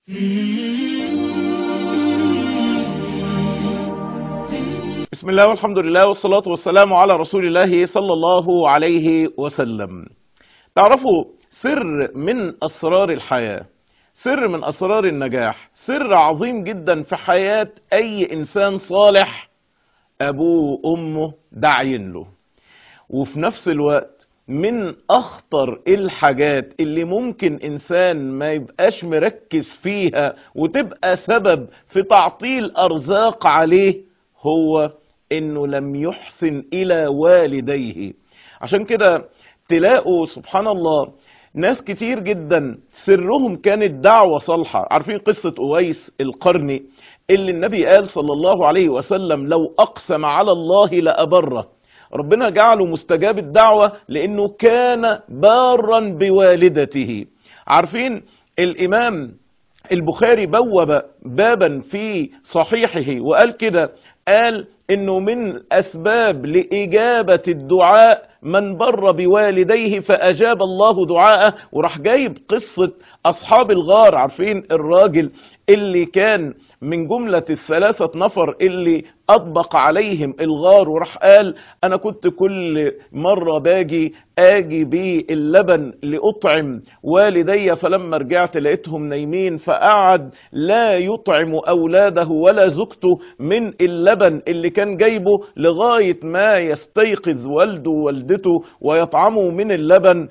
بسم الله والحمد لله والصلاة والسلام على رسول الله صلى الله عليه وسلم تعرفوا سر من أسرار الحياة سر من أسرار النجاح سر عظيم جدا في حياة أي إنسان صالح أبوه وأمه داعين له وفي نفس الوقت من أخطر الحاجات اللي ممكن إنسان ما يبقاش مركز فيها وتبقى سبب في تعطيل أرزاق عليه هو إنه لم يحسن إلى والديه عشان كده تلاقوا سبحان الله ناس كتير جدا سرهم كانت دعوة صالحة عارفين قصة أويس القرني اللي النبي قال صلى الله عليه وسلم لو أقسم على الله لأبره ربنا جعله مستجاب الدعوة لأنه كان بارا بوالدته عارفين الإمام البخاري بوب بابا في صحيحه وقال كده قال انه من اسباب لاجابة الدعاء من بر بوالديه فاجاب الله دعاءه وراح جايب قصة اصحاب الغار عارفين الراجل اللي كان من جملة الثلاثة نفر اللي أطبق عليهم الغار وراح قال أنا كنت كل مرة باجي آجي باللبن لأطعم والدي فلما رجعت لقيتهم نايمين فقعد لا يطعم أولاده ولا زوجته من اللبن اللي كان جايبه لغاية ما يستيقظ والده ووالدته ويطعموا من اللبن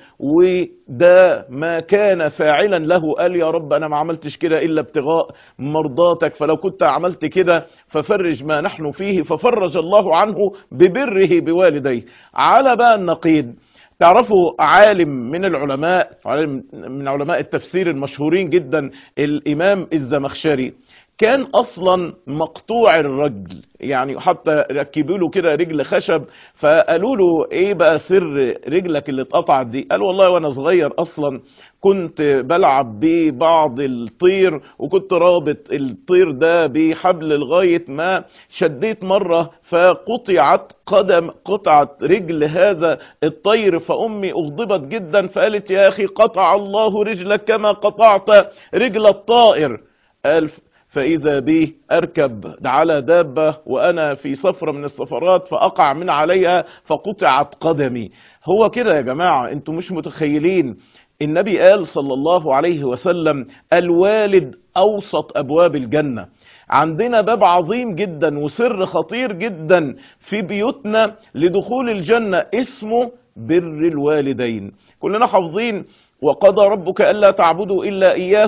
وده ما كان فاعلا له قال يا رب أنا ما عملتش كده إلا ابتغاء مرضاتك فلو كنت عملت كده ففرج ما نحن فيه ففرج الله عنه ببره بوالديه على بقى النقيض تعرفوا عالم من العلماء عالم من علماء التفسير المشهورين جدا الإمام الزمخشري كان اصلا مقطوع الرجل يعني حتى ركبوا له كده رجل خشب فقالوا له ايه بقى سر رجلك اللي اتقطعت دي قال والله وانا صغير اصلا كنت بلعب ببعض الطير وكنت رابط الطير ده بحبل لغاية ما شديت مرة فقطعت قدم قطعت رجل هذا الطير فأمي أغضبت جدا فقالت يا أخي قطع الله رجلك كما قطعت رجل الطائر قال فإذا بي أركب على دابة وأنا في سفرة من السفرات فأقع من عليها فقطعت قدمي هو كده يا جماعة انتوا مش متخيلين النبي قال صلى الله عليه وسلم الوالد أوسط أبواب الجنة عندنا باب عظيم جدا وسر خطير جدا في بيوتنا لدخول الجنة اسمه بر الوالدين كلنا حافظين وقضى ربك ألا تعبدوا إلا إياه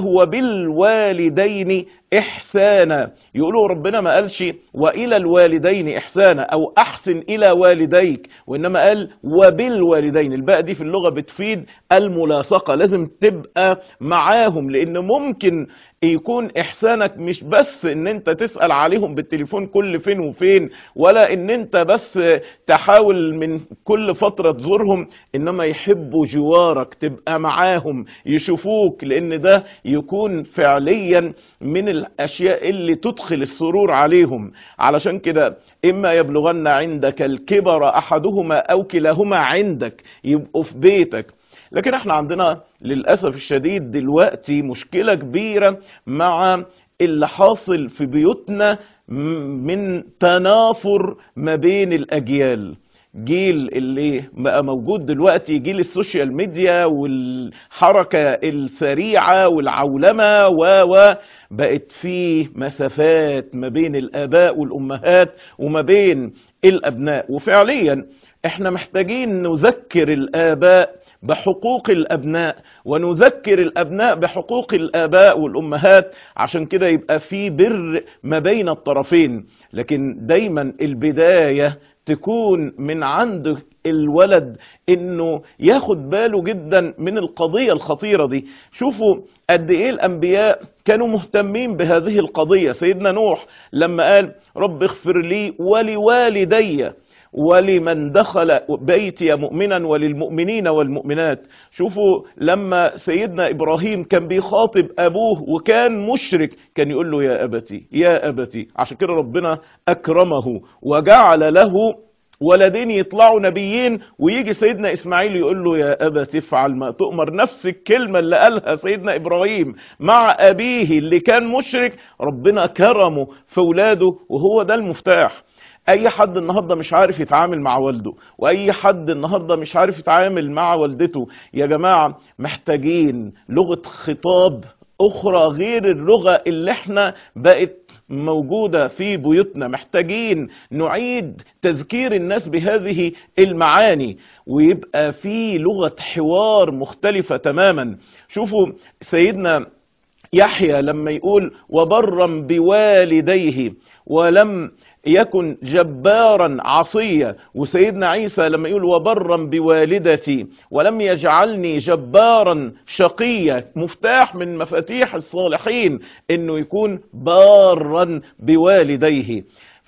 وبالوالدين إحسانا يقولوا ربنا ما قالش وإلى الوالدين إحسانا أو أحسن إلى والديك وإنما قال وبالوالدين الباء دي في اللغة بتفيد الملاصقة لازم تبقى معاهم لأن ممكن يكون احسانك مش بس ان انت تسأل عليهم بالتليفون كل فين وفين ولا ان انت بس تحاول من كل فترة تزورهم انما يحبوا جوارك تبقى معاهم يشوفوك لان ده يكون فعليا من الاشياء اللي تدخل السرور عليهم علشان كده اما يبلغن عندك الكبر احدهما او كلاهما عندك يبقوا في بيتك لكن احنا عندنا للأسف الشديد دلوقتي مشكلة كبيرة مع اللي حاصل في بيوتنا من تنافر ما بين الأجيال جيل اللي بقى موجود دلوقتي جيل السوشيال ميديا والحركة السريعة والعولمة و و بقت فيه مسافات ما بين الآباء والأمهات وما بين الأبناء وفعليا احنا محتاجين نذكر الآباء بحقوق الأبناء ونذكر الأبناء بحقوق الآباء والأمهات عشان كده يبقى في بر ما بين الطرفين لكن دايما البداية تكون من عند الولد انه ياخد باله جدا من القضية الخطيرة دي شوفوا قد ايه الانبياء كانوا مهتمين بهذه القضية سيدنا نوح لما قال رب اغفر لي ولوالدي ولمن دخل بيتي مؤمنا وللمؤمنين والمؤمنات شوفوا لما سيدنا إبراهيم كان بيخاطب أبوه وكان مشرك كان يقول له يا أبتي يا أبتي عشان كده ربنا أكرمه وجعل له ولدين يطلعوا نبيين ويجي سيدنا اسماعيل يقول له يا ابا تفعل ما تؤمر نفس الكلمة اللي قالها سيدنا ابراهيم مع ابيه اللي كان مشرك ربنا كرمه في ولاده وهو ده المفتاح اي حد النهاردة مش عارف يتعامل مع والده واي حد النهاردة مش عارف يتعامل مع والدته يا جماعة محتاجين لغة خطاب اخرى غير اللغة اللي احنا بقت موجودة في بيوتنا محتاجين نعيد تذكير الناس بهذه المعاني ويبقى في لغة حوار مختلفة تماما شوفوا سيدنا يحيى لما يقول وبرا بوالديه ولم يكن جبارا عصيا وسيدنا عيسى لما يقول وبرا بوالدتي ولم يجعلني جبارا شقيا مفتاح من مفاتيح الصالحين انه يكون بارا بوالديه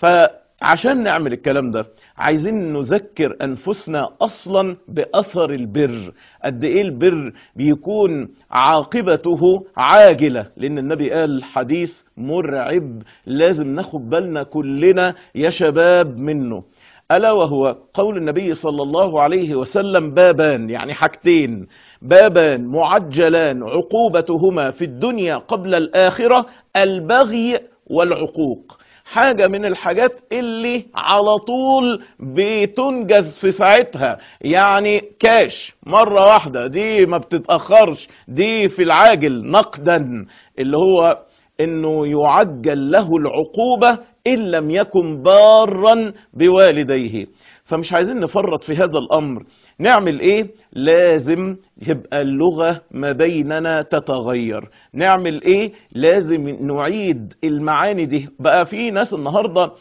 فعشان نعمل الكلام ده عايزين نذكر انفسنا اصلا باثر البر قد ايه البر بيكون عاقبته عاجلة لان النبي قال حديث مرعب لازم ناخد بالنا كلنا يا شباب منه ألا وهو قول النبي صلى الله عليه وسلم بابان يعني حاجتين بابان معجلان عقوبتهما في الدنيا قبل الآخرة البغي والعقوق حاجة من الحاجات اللي على طول بتنجز في ساعتها يعني كاش مرة واحدة دي ما بتتأخرش دي في العاجل نقدا اللي هو انه يعجل له العقوبة ان لم يكن بارا بوالديه فمش عايزين نفرط في هذا الامر نعمل ايه لازم يبقى اللغة ما بيننا تتغير نعمل ايه لازم نعيد المعاني دي بقى في ناس النهاردة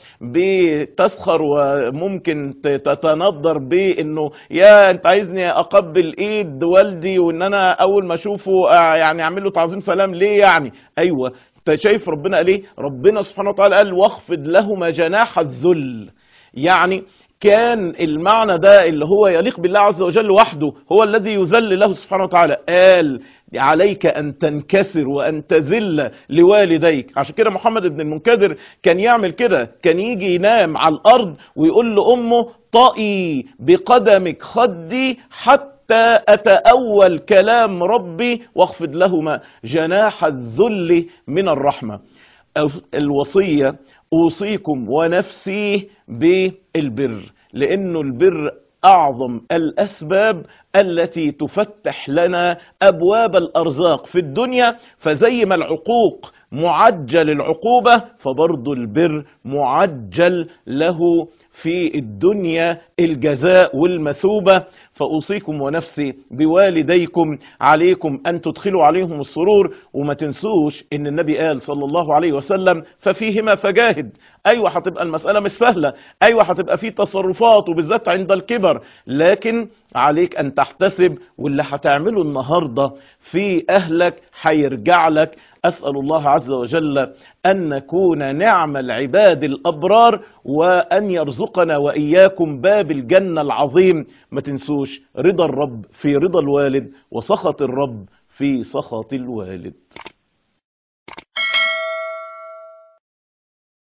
بتسخر وممكن تتنظر بانه يا انت عايزني اقبل ايد والدي وان انا اول ما اشوفه يعني اعمل له تعظيم سلام ليه يعني ايوه انت شايف ربنا قال ايه ربنا سبحانه وتعالى قال واخفض لهما جناح الذل يعني كان المعنى ده اللي هو يليق بالله عز وجل وحده هو الذي يذل له سبحانه وتعالى قال عليك أن تنكسر وأن تذل لوالديك عشان كده محمد بن المنكدر كان يعمل كده كان يجي ينام على الأرض ويقول لأمه طئي بقدمك خدي حتى حتى أتأول كلام ربي واخفض لهما جناح الذل من الرحمة الوصية أوصيكم ونفسي بالبر لأنه البر أعظم الأسباب التي تفتح لنا أبواب الأرزاق في الدنيا فزي ما العقوق معجل العقوبة فبرضو البر معجل له في الدنيا الجزاء والمثوبة فأوصيكم ونفسي بوالديكم عليكم أن تدخلوا عليهم السرور وما تنسوش إن النبي قال صلى الله عليه وسلم ففيهما فجاهد أيوة هتبقى المسألة مش سهلة أيوة هتبقى في تصرفات وبالذات عند الكبر لكن عليك أن تحتسب واللي هتعمله النهاردة في أهلك هيرجع لك أسأل الله عز وجل أن نكون نعم العباد الأبرار وأن يرزقنا وإياكم باب الجنة العظيم ما تنسوش رضا الرب في رضا الوالد وسخط الرب في سخط الوالد